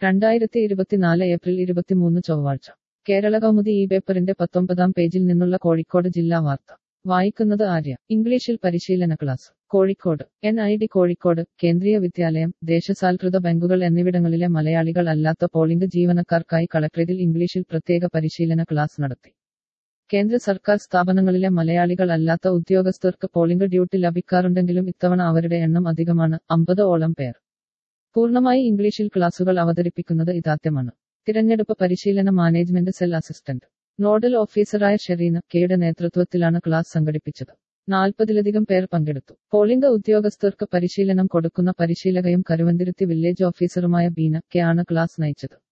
രണ്ടായിരത്തി ഇരുപത്തിനാല് ഏപ്രിൽ ഇരുപത്തിമൂന്ന് ചൊവ്വാഴ്ച കേരള കൗമുദി ഈ പേപ്പറിന്റെ പത്തൊമ്പതാം പേജിൽ നിന്നുള്ള കോഴിക്കോട് ജില്ലാ വാർത്ത വായിക്കുന്നത് ആര്യ ഇംഗ്ലീഷിൽ പരിശീലന class Kozhikode N I D Kozhikode Kendriya Vidyalaya ദേശസാൽകൃത ബാങ്കുകൾ എന്നിവിടങ്ങളിലെ മലയാളികൾ അല്ലാത്ത പോളിംഗ് ജീവനക്കാർക്കായി കളക്ടറേറ്റിൽ ഇംഗ്ലീഷിൽ പ്രത്യേക പരിശീലന ക്ലാസ് നടത്തി കേന്ദ്ര സർക്കാർ സ്ഥാപനങ്ങളിലെ മലയാളികൾ അല്ലാത്ത ഉദ്യോഗസ്ഥർക്ക് പോളിംഗ് ഡ്യൂട്ടി ലഭിക്കാറുണ്ടെങ്കിലും ഇത്തവണ അവരുടെ എണ്ണം അധികമാണ് അമ്പത് ഓളം പേർ പൂർണ്ണമായി ഇംഗ്ലീഷിൽ ക്ലാസുകൾ അവതരിപ്പിക്കുന്നത് ഇതാദ്യമാണ് തിരഞ്ഞെടുപ്പ് പരിശീലന മാനേജ്മെന്റ് സെൽ അസിസ്റ്റന്റ് നോഡൽ ഓഫീസറായ ഷെറീന കെയുടെ നേതൃത്വത്തിലാണ് ക്ലാസ് സംഘടിപ്പിച്ചത് നാൽപ്പതിലധികം പേർ പങ്കെടുത്തു പോളിംഗ് ഉദ്യോഗസ്ഥർക്ക് പരിശീലനം കൊടുക്കുന്ന പരിശീലകയും കരുവന്തിരുത്തി വില്ലേജ് ഓഫീസറുമായ ബീന കെ ആണ് ക്ലാസ് നയിച്ചത്